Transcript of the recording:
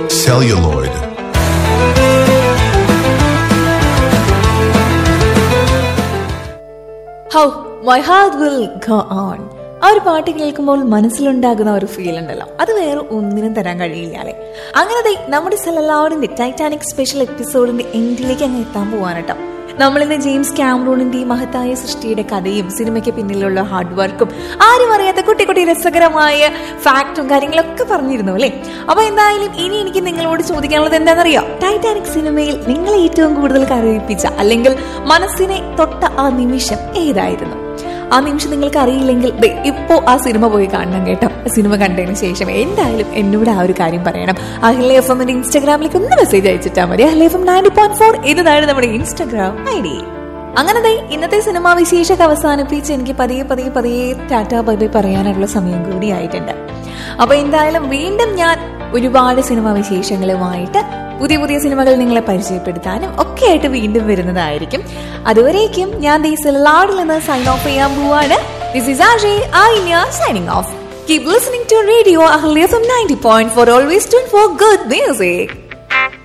celluloid. How my heart will go on ആ ഒരു പാട്ട് കേൾക്കുമ്പോൾ മനസ്സിലുണ്ടാകുന്ന ഒരു ഫീൽ ഉണ്ടല്ലോ അത് വേറെ ഒന്നിനും തരാൻ കഴിയില്ല അല്ലേ അങ്ങനെ ദേ നമ്മുടെ സെലലാറിന്റെ ടൈറ്റാനിക് സ്പെഷ്യൽ എപ്പിസോഡിന്റെ എൻഡിലേക്ക് അങ്ങ് എത്താൻ പോവാനട്ടോ നമ്മളിന്ന് ജെയിംസ് ക്യാമറൂണിന്റെ ഈ മഹത്തായ സൃഷ്ടിയുടെ കഥയും സിനിമയ്ക്ക് പിന്നിലുള്ള ഹാർഡ് വർക്കും ആരും അറിയാത്ത കുട്ടി കുട്ടി രസകരമായ ഫാക്റ്റും കാര്യങ്ങളൊക്കെ പറഞ്ഞിരുന്നു അല്ലേ അപ്പൊ എന്തായാലും ഇനി എനിക്ക് നിങ്ങളോട് ചോദിക്കാനുള്ളത് എന്താണെന്നറിയോ ടൈറ്റാനിക് സിനിമയിൽ നിങ്ങളെ ഏറ്റവും കൂടുതൽ കരയിപ്പിച്ച അല്ലെങ്കിൽ മനസ്സിനെ തൊട്ട ആ നിമിഷം ഏതായിരുന്നു ആ നിമിഷം നിങ്ങൾക്ക് അറിയില്ലെങ്കിൽ ദേ ഇപ്പോ ആ സിനിമ പോയി കാണണം കേട്ടോ സിനിമ കണ്ടതിന് ശേഷം എന്തായാലും എന്നോട് ആ ഒരു കാര്യം പറയണം അഹ്ലെ എഫ് എമ്മിന്റെ ഇൻസ്റ്റാഗ്രാമിലേക്ക് ഒന്ന് മെസ്സേജ് അയച്ചിട്ടാൽ മതി Ahalia F M ninety point four എന്നതാണ് നമ്മുടെ ഇൻസ്റ്റാഗ്രാം ഐ ഡി അങ്ങനെ ദേ ഇന്നത്തെ സിനിമാ വിശേഷമൊക്കെ അവസാനിപ്പിച്ച് എനിക്ക് പതിയെ പതിയെ പതിയെ ടാറ്റ ബൈ ബൈ പറയാനുള്ള സമയം കൂടി ആയിട്ടുണ്ട് അപ്പൊ എന്തായാലും വീണ്ടും ഞാൻ ഒരുപാട് സിനിമാ വിശേഷങ്ങളുമായിട്ട് പുതിയ പുതിയ സിനിമകൾ നിങ്ങളെ പരിചയപ്പെടുത്താനും ഒക്കെ ആയിട്ട് വീണ്ടും വരുന്നതായിരിക്കും അതുവരേക്കും ഞാൻ ദീ സെല്ലാഡിൽ നിന്ന് സൈൻ ഓഫ് ചെയ്യാൻ പോവാണ് ദിസ് ഇസ് ആഷി ഐന്യ signing off keep listening to radio Ahalia from ninety point four always twenty four good music